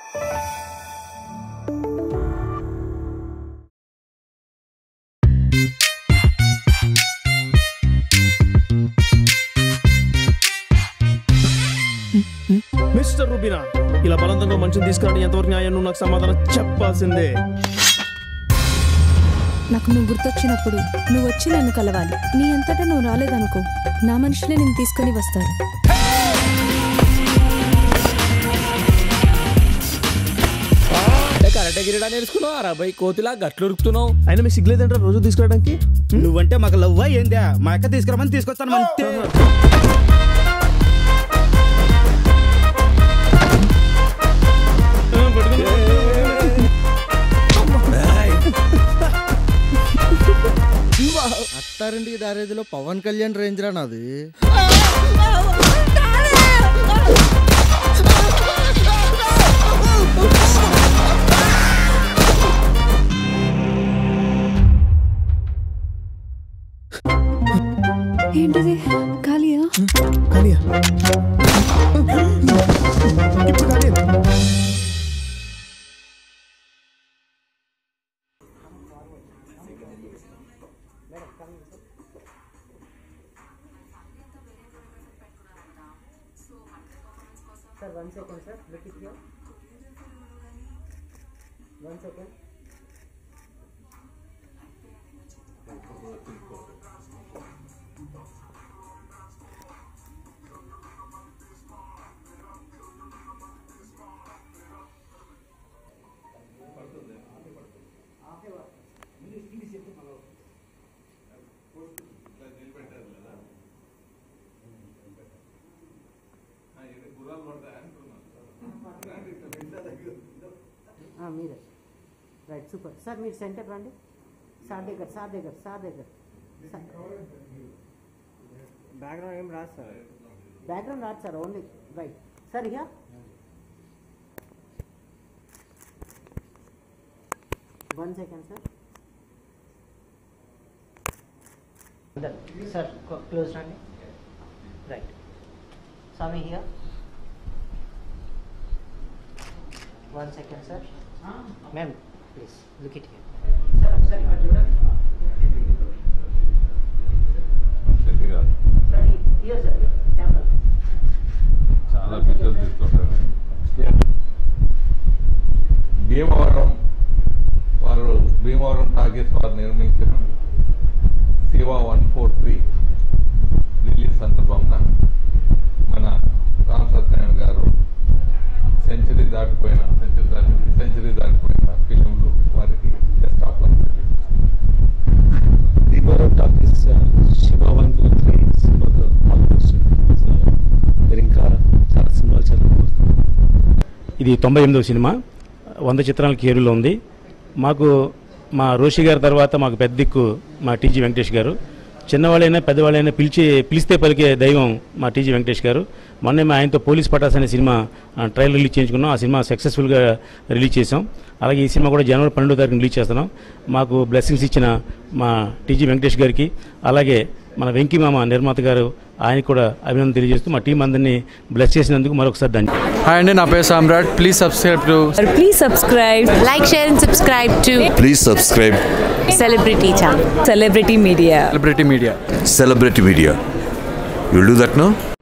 Mister Rubina ఇలా బలవంతంగా మనిషిని తీసుకురావడం ఎంతవరకు న్యాయం నువ్వు నాకు సమాధానం చెప్పాల్సిందే నాకు నువ్వు గుర్తొచ్చినప్పుడు నువ్వు వచ్చి నన్ను కలవాలి నీ అంతటా నువ్వు రాలేదనుకో నా మనుషులే నేను తీసుకొని వస్తారు కరెక్ట్ గిరిడా నేర్చుకున్నావు అరవై కోతిలా గట్లు ఉరుకుతున్నావు అయినా మీకు సిగ్గులేదంటారా రోజు తీసుకురావడానికి నువ్వంటే మాకు లవ్ ఏందా మా అక్క తీసుకురమని తీసుకొస్తాను అంతే అత్తారింటికి దారేదిలో పవన్ కళ్యాణ్ రేంజ్ రా నాది ఏంటిది ఖాళీయా ఖాళీయా ఇప్పుడు ఖాళీ మీరే రైట్ సూపర్ సార్ మీరు సెంటర్ రండి సార్ దగ్గర సార్ దగ్గర సార్ దగ్గర బ్యాక్గ్రౌండ్ ఏం రాదు సార్ బ్యాక్గ్రౌండ్ రాదు సార్ ఓన్లీ రైట్ సార్ ఇక one second sir sir close రండి రైట్ స్వామి here one second sir ma'am please look it here sir ఒకసారి ఇక్కడ చూడండి హియర్ సార్ కెమెరా చాలా పిక్చర్లు తీసుకుంటారు భీమవరం వారు భీమవరం టాకీస్ వారు నిర్మించిన Shiva one four three release సందర్భంగా మన రామ్ సత్యనారాయణ గారు సెంచరీ దాటిపోయిన సెంచరీ దాటి సెంచరీ దాటిపోయిన ఫిలింలు వారికి best of luck Bhimavaram talkies Shiva one two three సినిమాతో ఆల్మోస్ట్ సో మీరు ఇంకా చాలా సినిమాలు చదువుకుంటున్నారు ఇది తొంభై ఎనిమిదవ సినిమా వంద చిత్రాల కేరులో ఉంది మాకు మా రోషి గారి తర్వాత మాకు పెద్ద దిక్కు మా టీజీ వెంకటేష్ గారు చిన్నవాళ్ళైనా పెద్దవాళ్ళైనా పిలిచి పిలిస్తే పలికే దైవం మా టీజీ వెంకటేష్ గారు మొన్నే మా ఆయనతో పోలీస్ పటాస్ అనే సినిమా ఆ, ట్రయల్ రిలీజ్ చేయించుకున్నాం ఆ సినిమా సక్సెస్ఫుల్గా రిలీజ్ చేసాం అలాగే ఈ సినిమా కూడా జనవరి పన్నెండో తారీఖున రిలీజ్ చేస్తున్నాం మాకు బ్లెస్సింగ్స్ ఇచ్చిన మా టీజీ వెంకటేష్ గారికి అలాగే మన వెంకీ మామ నిర్మాత గారు ఆయనకు కూడా అభినందన తెలియజేస్తూ మా టీం అందరినీ బ్లెస్ చేసినందుకు మరొకసారి ధన్యవాదాలు హాయ్ అండి నా పేరు Samrat please subscribe to please subscribe Like, share, and subscribe to Please subscribe Celebrity Channel. Celebrity media celebrity media Celebrity Media. You'll do that now?